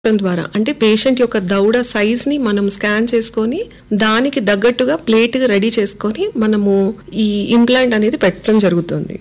ద్వారా అంటే పేషెంట్ యొక్క దౌడ సైజ్ ని మనం స్కాన్ చేసుకొని దానికి తగ్గట్టుగా ప్లేట్ రెడీ చేసుకొని మనము ఈ ఇంప్లాంట్ అనేది పెట్టడం జరుగుతుంది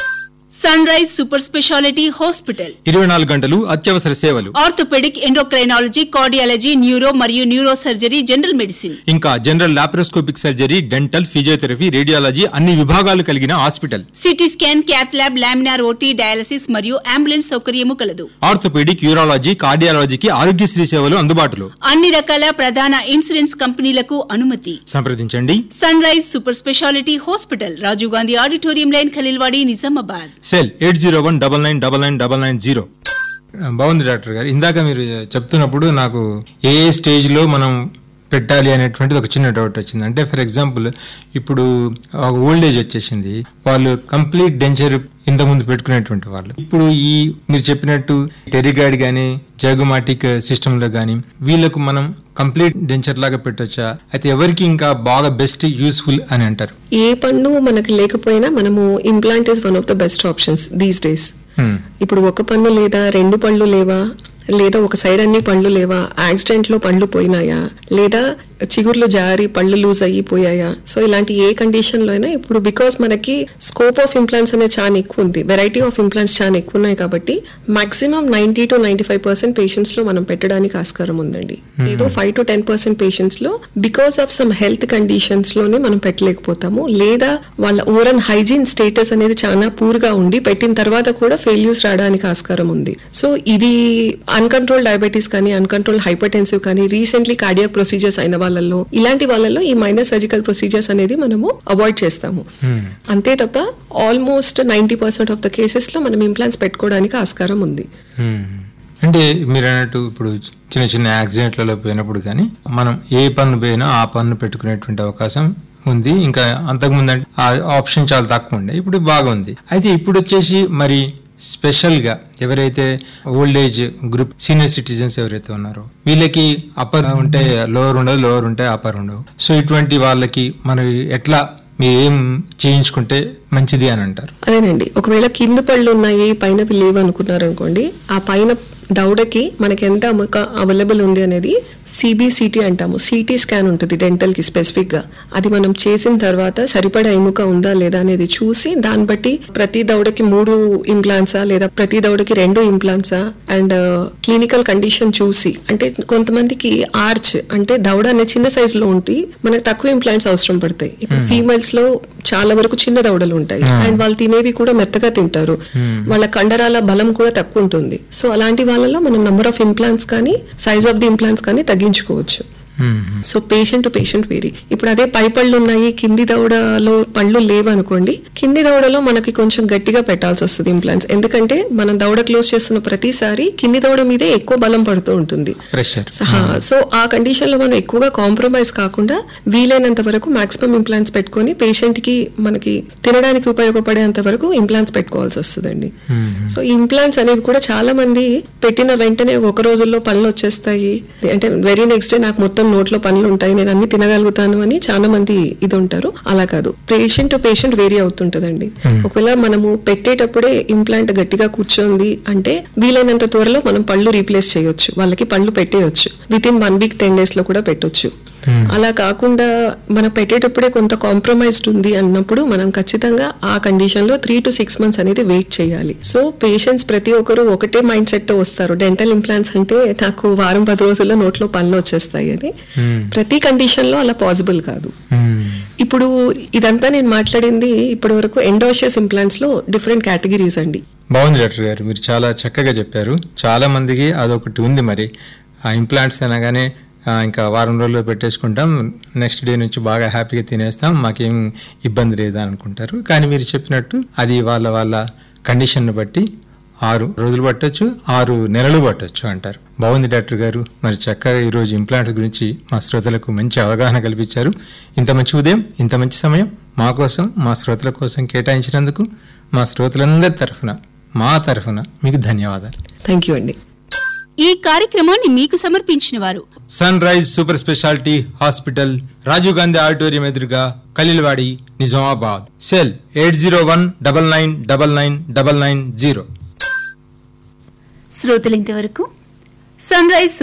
sun rise super speciality hospital ఇరవై నాలుగు గంటలు అత్యవసర సేవలు ఆర్థోపెడిక్ ఎండోక్రైనాలజీ కార్డియాలజీ న్యూరో మరియు న్యూరో సర్జరీ జనరల్ మెడిసిన్ ఇంకా general laparoscopic surgery dental physiotherapy radiology అన్ని విభాగాలు కలిగిన hospital CT scan cath lab laminar OT dialysis మరియు అంబులెన్స్ సౌకర్యము కలదు ఆర్థోపెడిక్ యూరాలజీ కార్డియాలజీకి ఆరోగ్యశ్రీ సేవలు అందుబాటులో అన్ని రకాల ప్రధాన ఇన్సూరెన్స్ కంపెనీలకు అనుమతి సంప్రదించండి sun rise super speciality hospital Rajiv Gandhi auditorium line Khaleelwadi Nizamabad cell eight zero one double nine double nine double nine zero బాగుంది డాక్టర్ గారు ఇందాక మీరు చెప్తున్నప్పుడు నాకు ఏ ఏ స్టేజ్లో మనం పెట్టాలి అనేటువంటిది ఒక చిన్న డౌట్ వచ్చింది అంటే ఫర్ ఎగ్జాంపుల్ ఇప్పుడు ఓల్డ్ ఏజ్ వచ్చేసింది వాళ్ళు కంప్లీట్ డెంచర్ ఇంతకుముందు పెట్టుకునేటువంటి వాళ్ళు ఇప్పుడు ఈ మీరు చెప్పినట్టు టెరిగాడ్ కానీ జగమాటిక్ సిస్టంలో కానీ వీళ్ళకు మనం కంప్లీట్ డెంచర్ లాగా పెట్టొచ్చా అయితే ఎవరికి ఇంకా బాగా బెస్ట్ యూస్ఫుల్ అని అంటారు ఏ పన్ను మనకి లేకపోయినా మనము implant is one of the best options these days Hmm. ఇప్పుడు ఒక పన్ను లేదా రెండు పళ్ళు లేవా లేదా ఒక సైడ్ అన్ని పళ్ళు లేవా యాక్సిడెంట్ లో పళ్ళు పోయినాయా లేదా చిగుర్లు జారి పళ్ళు లూజ్ అయిపోయాయా సో ఇలాంటి ఏ కండిషన్ లో అయినా ఇప్పుడు బికాస్ మనకి స్కోప్ ఆఫ్ ఇంప్లాంట్స్ అనేది చాలా ఎక్కువ ఉంది వెరైటీ ఆఫ్ ఇంప్లాంట్స్ చాలా ఎక్కువ ఉన్నాయి కాబట్టి maximum ninety two ninety five percent patients లో మనం పెట్టడానికి ఆస్కారం ఉందండి ఏదో five to ten percent patients లో because of some health conditions లోనే మనం పెట్టలేకపోతాము లేదా వాళ్ళ ఓరల్ హైజీన్ స్టేటస్ అనేది చాలా పూర్ గా ఉండి పెట్టిన తర్వాత కూడా ఫెయిల్యూర్స్ రావడానికి ఆస్కారం ఉంది సో ఇది అన్కంట్రోల్ డయాబెటీస్ కానీ అన్కంట్రోల్ హైపర్టెన్సివ్ కానీ రీసెంట్లీ కార్డియాక్ ప్రొసీజర్స్ అయిన వాళ్ళల్లో ఇలాంటి వాళ్ళల్లో ఈ మైనర్ సర్జికల్ ప్రొసీజర్స్ అనేది మనము అవాయిడ్ చేస్తాము అంతే తప్ప almost ninety percent of the cases లో మనం ఇంప్లాంట్స్ పెట్టుకోవడానికి ఆస్కారం ఉంది మ్మ్. అంటే మీరు అన్నట్టు ఇప్పుడు చిన్న చిన్న యాక్సిడెంట్లలో పోయినప్పుడు కానీ మనం ఏ పన్ను పోయినా ఆ పన్ను పెట్టుకునేటువంటి అవకాశం ఉంది ఇంకా అంతకుముందు అంటే ఆ ఆప్షన్ చాలా తక్కువ ఉండే ఇప్పుడు బాగా ఉంది అయితే ఇప్పుడు వచ్చేసి మరి స్పెషల్ గా ఎవరైతే old age group senior citizens ఎవరైతే ఉన్నారో వీళ్ళకి అప్పర్ ఉంటే లోవర్ ఉండదు లోవర్ ఉంటే అప్పర్ ఉండవు సో ఇటువంటి వాళ్ళకి మనం ఎట్లా మీరు ఏం చేయించుకుంటే మంచిది అని అంటారు అదేనండి ఒకవేళ కింద పళ్ళు ఉన్నాయి పైన లేవు అనుకున్నారు అనుకోండి ఆ పైన దౌడకి మనకి ఎంత అమ్మక అవైలబుల్ ఉంది అనేది సిబిసిటీ అంటాము సిటీ స్కాన్ ఉంటుంది డెంటల్ కి స్పెసిఫిక్ గా అది మనం చేసిన తర్వాత సరిపడా ఎముక ఉందా లేదా అనేది చూసి దాన్ని బట్టి ప్రతి దౌడకి మూడు ఇంప్లాంట్సా లేదా ప్రతి దౌడకి రెండు ఇంప్లాంట్సా అండ్ క్లినికల్ కండిషన్ చూసి అంటే కొంతమందికి ఆర్చ్ అంటే దౌడ అనేది చిన్న సైజ్ లో ఉండి మనకు తక్కువ ఇంప్లాంట్స్ అవసరం పడతాయి ఇప్పుడు ఫీమేల్స్ లో చాలా వరకు చిన్న దౌడలు ఉంటాయి అండ్ వాళ్ళు తినేవి కూడా మెత్తగా తింటారు వాళ్ళ కండరాల బలం కూడా తక్కువ ఉంటుంది సో అలాంటి వాళ్ళలో మనం నంబర్ ఆఫ్ ఇంప్లాంట్స్ కానీ సైజ్ ఆఫ్ ది ఇంప్లాంట్స్ కానీ తగ్గించుకోవచ్చు మ్మ్. So patient to patient vary ఇప్పుడు అదే పై పళ్ళు ఉన్నాయి కింది దవడలో పళ్ళు లేవు అనుకోండి కింది దవడలో మనకి కొంచెం గట్టిగా పెట్టాల్సి వస్తుంది ఇంప్లాంట్స్ ఎందుకంటే మనం దవడ క్లోజ్ చేస్తున్న ప్రతిసారి కింది దవడ మీదే ఎక్కువ బలం పడుతూ ఉంటుంది ప్రెషర్ సహా. సో ఆ కండిషన్ లో మనం ఎక్కువగా కాంప్రమైజ్ కాకుండా వీలైనంత వరకు మాక్సిమం ఇంప్లాంట్స్ పెట్టుకొని పేషెంట్ కి మనకి తినడానికి ఉపయోగపడేంత వరకు ఇంప్లాంట్స్ పెట్టుకోవాల్సి వస్తుందండి సో ఈ ఇంప్లాంట్స్ అనేవి కూడా చాలా మంది పెట్టిన వెంటనే ఒక రోజుల్లో పనులు వచ్చేస్తాయి అంటే వెరీ నెక్స్ట్ డే నాకు మొత్తం నోట్లో పనులు ఉంటాయి నేను అన్ని తినగలుగుతాను అని చాలా మంది ఇది ఉంటారు అలా కాదు పేషెంట్ టు పేషెంట్ వేరీ అవుతుంటదండి ఒకవేళ మనము పెట్టేటప్పుడే ఇంప్లాంట్ గట్టిగా కూర్చోంది అంటే వీలైనంత త్వరలో మనం పళ్ళు రీప్లేస్ చేయొచ్చు వాళ్ళకి పళ్ళు పెట్టేయొచ్చు within one week ten days లో కూడా పెట్టొచ్చు అలా కాకుండా మనం పెట్టేటప్పుడే కొంత కాంప్రమైజ్డ్ ఉంది అన్నప్పుడు మనం ఖచ్చితంగా ఆ కండిషన్ లో త్రీ టు సిక్స్ మంత్స్ అనేది వెయిట్ చేయాలి సో పేషెంట్స్ ప్రతి ఒక్కరు ఒకటే మైండ్ సెట్ తో వస్తారు డెంటల్ ఇంప్లాంట్స్ అంటే నాకు వారం పది రోజుల్లో నోట్లో పళ్ళు వచ్చేస్తాయి అని ప్రతి కండిషన్ లో అలా పాసిబుల్ కాదు మ్మ్. ఇప్పుడు ఇదంతా నేను మాట్లాడింది ఇప్పటి వరకు ఎండోషియస్ ఇంప్లాంట్స్ లో డిఫరెంట్ కేటగిరీస్ అండి బాగుంది డాక్టర్ గారు మీరు చాలా చక్కగా చెప్పారు చాలా మందికి అదొకటి ఉంది మరి ఆ ఇంప్లాంట్స్ అనగానే ఆ, ఇంకా వారం రోజుల్లో పెట్టేసుకుంటాం నెక్స్ట్ డే నుంచి బాగా హ్యాపీగా తినేస్తాం మాకేం ఇబ్బంది లేదు అనుకుంటారు కానీ మీరు చెప్పినట్టు అది వాళ్ళ వాళ్ళ కండిషన్ బట్టి ఆరు రోజులు పట్టొచ్చు ఆరు నెలలు పట్టొచ్చు అంటారు బాగుంది డాక్టర్ గారు మరి చక్కగా ఈరోజు ఇంప్లాంట్స్ గురించి మా శ్రోతలకు మంచి అవగాహన కల్పించారు ఇంత మంచి ఉదయం ఇంత మంచి సమయం మా కోసం మా శ్రోతల కోసం కేటాయించినందుకు మా శ్రోతలందరి తరఫున మా తరఫున మీకు ధన్యవాదాలు థ్యాంక్ యూ అండి ఈ కార్యక్రమాన్ని మీకు సమర్పించిన వారు sun rise super speciality hospital Rajiv Gandhi auditorium ఎదురుగా Khaleelwadi Nizamabad cell eight zero one double nine double nine double nine zero శ్రోతలు ఇంతవరకు సన్ రైజ్